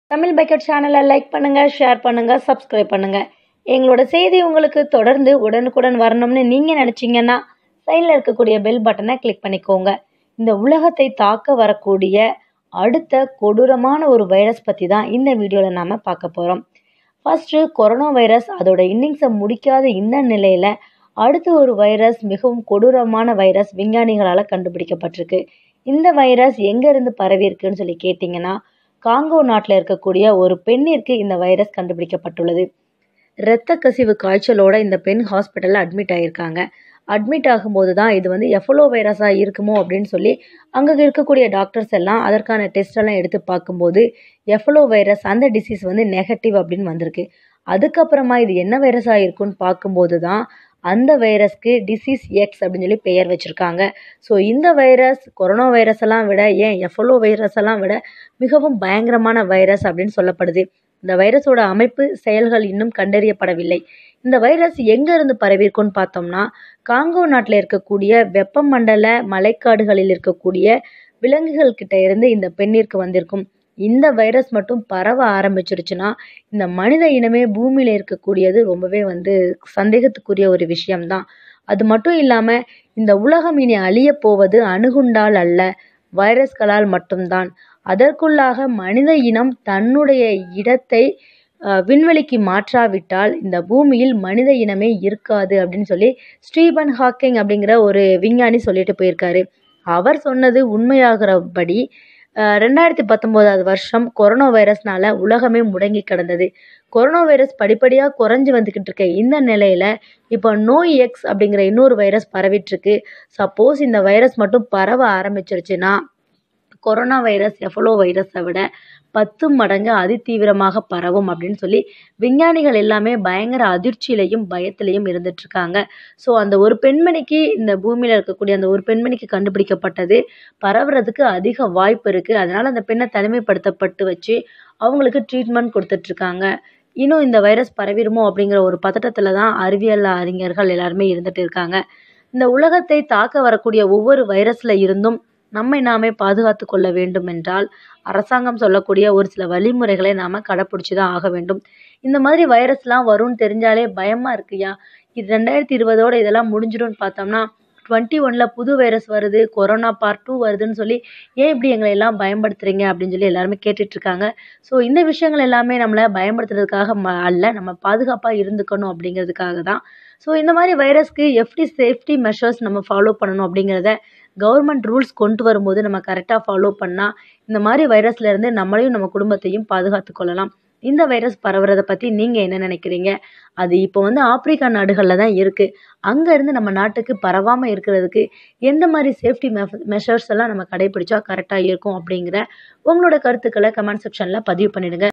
Tamil bucket சேனலை like பண்ணுங்கள் share பண்ணுங்கள் சப்ஸ்கிரைப் பண்ணுங்கள் எங்களோட செய்தி உங்களுக்கு தொடர்ந்து உடனுக்குடன் வரணும்னு நீங்கள் நினச்சிங்கன்னா சைடில் இருக்கக்கூடிய பெல் பட்டனை கிளிக் பண்ணிக்கோங்க இந்த உலகத்தை தாக்க வரக்கூடிய அடுத்த கொடூரமான ஒரு வைரஸ் பற்றி தான் இந்த வீடியோவில் நாம் பார்க்க போகிறோம் ஃபஸ்ட்டு கொரோனா வைரஸ் அதோட இன்னிங்ஸை முடிக்காத இந்த நிலையில் அடுத்து ஒரு வைரஸ் மிகவும் கொடூரமான வைரஸ் விஞ்ஞானிகளால் கண்டுபிடிக்கப்பட்டிருக்கு இந்த வைரஸ் எங்கேருந்து பரவி இருக்குன்னு சொல்லி கேட்டிங்கன்னா காங்கோ நாட்டில் இருக்கக்கூடிய ஒரு பெண்ணிற்கு இந்த வைரஸ் கண்டுபிடிக்கப்பட்டுள்ளது இரத்த கசிவு காய்ச்சலோட இந்த பெண் ஹாஸ்பிட்டலில் அட்மிட் ஆகியிருக்காங்க அட்மிட் ஆகும்போது தான் இது வந்து எஃபலோ வைரஸாக இருக்குமோ அப்படின்னு சொல்லி அங்கே இருக்கக்கூடிய டாக்டர்ஸ் எல்லாம் அதற்கான டெஸ்ட் எல்லாம் எடுத்து பார்க்கும்போது எஃபலோ வைரஸ் அந்த டிசீஸ் வந்து நெகட்டிவ் அப்படின்னு வந்திருக்கு அதுக்கப்புறமா இது என்ன வைரஸாக இருக்குன்னு பார்க்கும்போது தான் அந்த வைரஸ்க்கு டிசீஸ் எக்ஸ் அப்படின்னு சொல்லி பெயர் வச்சுருக்காங்க ஸோ இந்த வைரஸ் கொரோனா வைரஸ் எல்லாம் விட ஏன் எஃபலோ வைரஸ் எல்லாம் விட மிகவும் பயங்கரமான வைரஸ் அப்படின்னு சொல்லப்படுது இந்த வைரஸோட அமைப்பு செயல்கள் இன்னும் கண்டறியப்படவில்லை இந்த வைரஸ் எங்கேருந்து பரவியிருக்குன்னு பார்த்தோம்னா காங்கோ நாட்டில் இருக்கக்கூடிய வெப்பமண்டல மலைக்காடுகளில் இருக்கக்கூடிய விலங்குகள் கிட்ட இருந்து இந்த பெண்ணிற்கு வந்திருக்கும் இந்த வைரஸ் மட்டும் பரவ ஆரம்பிச்சிருச்சுன்னா இந்த மனித இனமே பூமியில் இருக்கக்கூடியது ரொம்பவே வந்து சந்தேகத்துக்குரிய ஒரு விஷயம்தான் அது மட்டும் இல்லாமல் இந்த உலகம் இனி அழிய போவது அணுகுண்டால் அல்ல வைரஸ்களால் மட்டும்தான் அதற்குள்ளாக மனித இனம் தன்னுடைய இடத்தை விண்வெளிக்கு மாற்றாவிட்டால் இந்த பூமியில் மனித இனமே இருக்காது அப்படின்னு சொல்லி ஸ்டீபன் ஹாக்கிங் அப்படிங்கிற ஒரு விஞ்ஞானி சொல்லிட்டு போயிருக்காரு அவர் சொன்னது உண்மையாகிறபடி ரெண்டாயிரத்தி பத்தொம்போதாவது வருஷம் கொரோனா வைரஸ்னால உலகமே முடங்கி கிடந்தது கொரோனா வைரஸ் படிப்படியாக குறைஞ்சி வந்துக்கிட்டு இருக்க இந்த நிலையில் இப்போ நோய் எக்ஸ் அப்படிங்கிற இன்னொரு வைரஸ் பரவிட்டுருக்கு சப்போஸ் இந்த வைரஸ் மட்டும் பரவ ஆரம்பிச்சிருச்சுன்னா கொரோனா வைரஸ் எஃபலோ வைரஸை விட பத்து மடங்கு அதிதீவிரமாக பரவும் அப்படின்னு சொல்லி விஞ்ஞானிகள் எல்லாமே பயங்கர அதிர்ச்சியிலையும் பயத்திலையும் இருந்துட்டுருக்காங்க ஸோ அந்த ஒரு பெண்மணிக்கு இந்த பூமியில் இருக்கக்கூடிய அந்த ஒரு பெண்மணிக்கு கண்டுபிடிக்கப்பட்டது பரவுறதுக்கு அதிக வாய்ப்பு இருக்குது அதனால் அந்த பெண்ணை தனிமைப்படுத்தப்பட்டு வச்சு அவங்களுக்கு ட்ரீட்மெண்ட் கொடுத்துட்ருக்காங்க இன்னும் இந்த வைரஸ் பரவிடுமோ அப்படிங்கிற ஒரு பதட்டத்தில் தான் அறிவியல் அறிஞர்கள் எல்லாருமே இருந்துட்டு இருக்காங்க இந்த உலகத்தை தாக்க வரக்கூடிய ஒவ்வொரு வைரஸில் இருந்தும் நம்மை நாமே பாதுகாத்து கொள்ள வேண்டும் என்றால் அரசாங்கம் சொல்லக்கூடிய ஒரு சில வழிமுறைகளை நாம் கடைப்பிடிச்சி தான் ஆக வேண்டும் இந்த மாதிரி வைரஸ்லாம் வரும்னு தெரிஞ்சாலே பயமாக இருக்குயா இது ரெண்டாயிரத்தி இருபதோட இதெல்லாம் முடிஞ்சிடும்னு பார்த்தோம்னா டுவெண்ட்டி ஒனில் புது வைரஸ் வருது கொரோனா பார்ட் டூ வருதுன்னு சொல்லி ஏன் இப்படி எங்களை எல்லாம் பயன்படுத்துகிறீங்க அப்படின்னு சொல்லி எல்லாருமே கேட்டுட்ருக்காங்க ஸோ இந்த விஷயங்கள் எல்லாமே நம்மளை பயன்படுத்துறதுக்காக ம அல்ல நம்ம பாதுகாப்பாக இருந்துக்கணும் அப்படிங்கிறதுக்காக தான் ஸோ இந்த மாதிரி வைரஸ்க்கு எப்படி சேஃப்டி மெஷர்ஸ் நம்ம ஃபாலோ பண்ணணும் அப்படிங்கிறத கவர்மெண்ட் ரூல்ஸ் கொண்டு வரும்போது நம்ம கரெக்டாக ஃபாலோ பண்ணால் இந்த மாதிரி வைரஸ்லேருந்து நம்மளையும் நம்ம குடும்பத்தையும் பாதுகாத்து கொள்ளலாம் இந்த வைரஸ் பரவுறதை பற்றி நீங்கள் என்ன நினைக்கிறீங்க அது இப்போ வந்து ஆப்பிரிக்கா நாடுகளில் தான் இருக்குது அங்கேருந்து நம்ம நாட்டுக்கு பரவாமல் இருக்கிறதுக்கு எந்த மாதிரி சேஃப்டி மெ மெஷர்ஸ் எல்லாம் நம்ம கடைபிடிச்சா கரெக்டாக இருக்கும் அப்படிங்கிற உங்களோட கருத்துக்களை கமெண்ட் செக்ஷனில் பதிவு பண்ணிடுங்க